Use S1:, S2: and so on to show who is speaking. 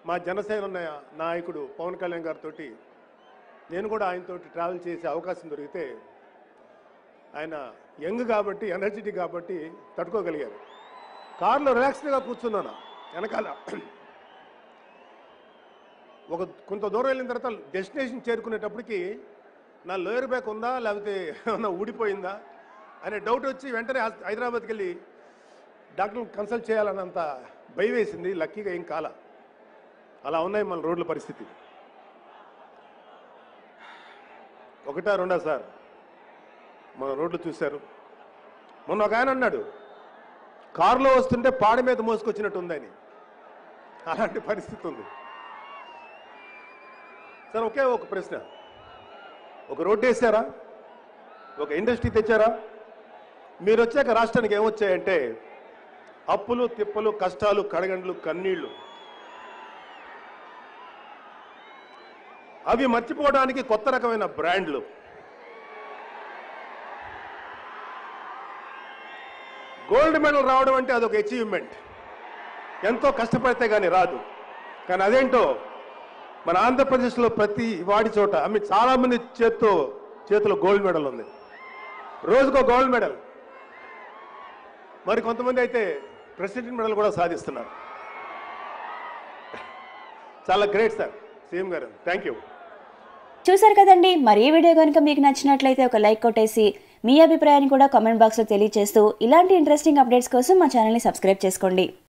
S1: మా జనసేన ఉన్న నాయకుడు పవన్ కళ్యాణ్ గారితో నేను కూడా ఆయనతో ట్రావెల్ చేసే అవకాశం దొరికితే ఆయన యంగ్ కాబట్టి ఎనర్జెటిక్ కాబట్టి తట్టుకోగలిగారు కారులో రిలాక్స్డ్గా కూర్చున్నాను వెనకాల ఒక కొంత దూరం వెళ్ళిన తర్వాత డెస్టినేషన్ చేరుకునేటప్పటికి నా లోయర్ బ్యాక్ ఉందా లేకపోతే ఏమన్నా ఊడిపోయిందా అనే డౌట్ వచ్చి వెంటనే హస్- హైదరాబాద్కి వెళ్ళి డాక్టర్ కన్సల్ట్ చేయాలన్నంత భయం వేసింది లక్కీగా ఏం కాల అలా ఉన్నాయి మన రోడ్ల పరిస్థితి ఒకటా రెండా సార్ మన రోడ్లు చూశారు మొన్న ఒక ఆయన అన్నాడు కారులో వస్తుంటే పాడి మీద మోసుకొచ్చినట్టు ఉందని అలాంటి పరిస్థితి ఉంది సార్ ఒకే ఒక ప్రశ్న ఒక రోడ్డు వేసారా ఒక ఇండస్ట్రీ తెచ్చారా మీరు వచ్చాక రాష్ట్రానికి ఏమొచ్చాయంటే అప్పులు తిప్పలు కష్టాలు కడగండ్లు కన్నీళ్లు అవి మర్చిపోవడానికి కొత్త రకమైన బ్రాండ్లు గోల్డ్ మెడల్ రావడం అంటే అదొక అచీవ్మెంట్ ఎంతో కష్టపడితే కానీ రాదు కానీ అదేంటో మన ఆంధ్రప్రదేశ్లో ప్రతి వాడి చోట ఐ మీన్ చాలా మంది చేత్తో చేతిలో గోల్డ్ మెడల్ ఉంది రోజుకో గోల్డ్ మెడల్ మరి కొంతమంది అయితే ప్రెసిడెంట్ మెడల్ కూడా సాధిస్తున్నారు చాలా గ్రేట్ సార్ సీఎం గారు థ్యాంక్ యూ
S2: చూసారు కదండి మరి ఈ వీడియో కనుక మీకు నచ్చినట్లయితే ఒక లైక్ కొట్టేసి మీ అభిప్రాయాన్ని కూడా కామెంట్ బాక్స్లో తెలియజేస్తూ ఇలాంటి ఇంట్రెస్టింగ్ అప్డేట్స్ కోసం మా ఛానల్ని సబ్స్క్రైబ్ చేసుకోండి